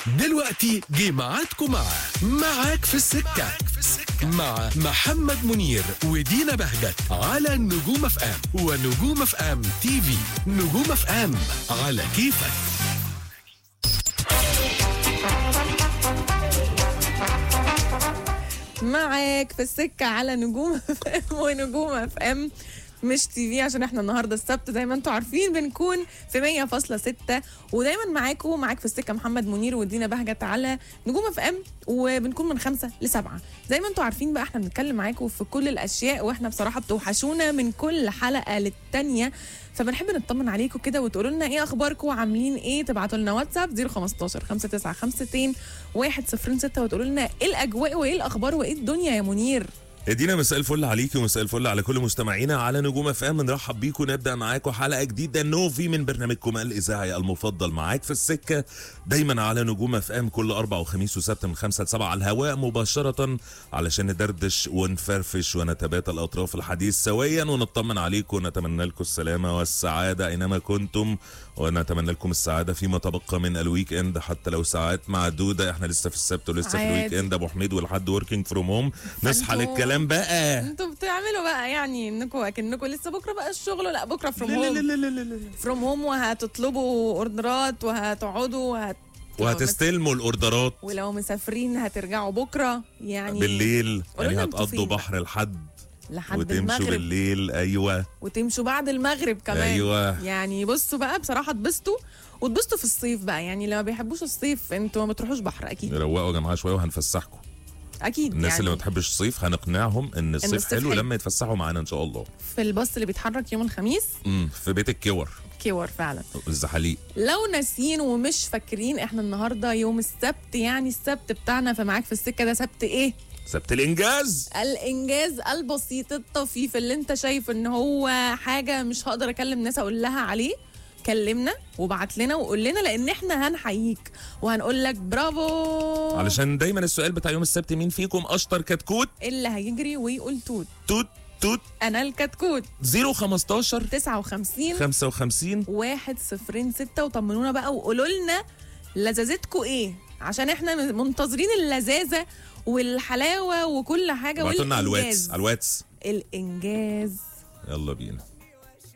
دلوقتي جه ميعادكم مع معاك في السكة مع محمد منير ودينا بهجت على نجوم اف ام ونجوم اف ام تي في نجوم اف ام على كيفك معاك في السكة على نجوم اف ام ونجوم اف ام مش تي في عشان احنا النهارده السبت زي ما انتم عارفين بنكون في 100.6 ودايما معاكم معاك في السكه محمد منير ودينا بهجت على نجوم اف ام وبنكون من خمسة لسبعة زي ما انتم عارفين بقى احنا بنتكلم معاكم في كل الاشياء واحنا بصراحه بتوحشونا من كل حلقه للتانيه فبنحب نطمن عليكم كده وتقولوا لنا ايه اخباركم وعاملين ايه تبعتوا لنا واتساب 015 5952 106 وتقولوا لنا ايه الاجواء وايه الاخبار وايه الدنيا يا منير ادينا مساء الفل عليكي ومساء الفل على كل مستمعينا على نجوم اف ام نرحب بيكم نبدا معاكم حلقه جديده نوفي من برنامجكم الاذاعي المفضل معاك في السكه دايما على نجوم اف ام كل اربع وخميس وسبت من خمسة لسبعة على الهواء مباشره علشان ندردش ونفرفش ونتبادل اطراف الحديث سويا ونطمن عليكم ونتمنى لكم السلامه والسعاده اينما كنتم ونتمنى لكم السعاده فيما تبقى من الويك اند حتى لو ساعات معدوده احنا لسه في السبت ولسه في الويك عادي. اند ابو حميد والحد وركينج فروم هوم نصحى فانتوا- للكلام بقى انتوا بتعملوا بقى يعني انكم اكنكم لسه بكره بقى الشغل لا بكره فروم لا لا هوم لا لا لا لا. فروم هوم وهتطلبوا اوردرات وهتقعدوا وهت... وهتستلموا الاوردرات ولو مسافرين هترجعوا بكره يعني بالليل قولوا لنا يعني انتوا هتقضوا فين بقى؟ بحر الحد لحد وتمشوا المغرب بالليل ايوه وتمشوا بعد المغرب كمان أيوة. يعني بصوا بقى بصراحه اتبسطوا واتبسطوا في الصيف بقى يعني اللي ما بيحبوش الصيف انتوا ما بتروحوش بحر اكيد روقوا يا جماعه شويه وهنفسحكم اكيد الناس يعني اللي ما بتحبش الصيف هنقنعهم ان الصيف الصيف حلو حلو. لما يتفسحوا معانا ان شاء الله في الباص اللي بيتحرك يوم الخميس امم في بيت الكور كيور فعلا الزحاليق لو ناسيين ومش فاكرين احنا النهارده يوم السبت يعني السبت بتاعنا فمعاك في السكه ده سبت ايه سبت الانجاز الانجاز البسيط الطفيف اللي انت شايف ان هو حاجه مش هقدر اكلم ناس اقول لها عليه كلمنا وبعت لنا وقول لنا لان احنا هنحييك وهنقول لك برافو علشان دايما السؤال بتاع يوم السبت مين فيكم اشطر كتكوت اللي هيجري ويقول توت توت توت انا الكتكوت 015 59 55 واحد صفرين ستة وطمنونا بقى وقولوا لنا لذاذتكم ايه عشان احنا منتظرين اللذاذة والحلاوة وكل حاجة ابعتوا لنا على الواتس والإنجاز على الواتس الإنجاز يلا بينا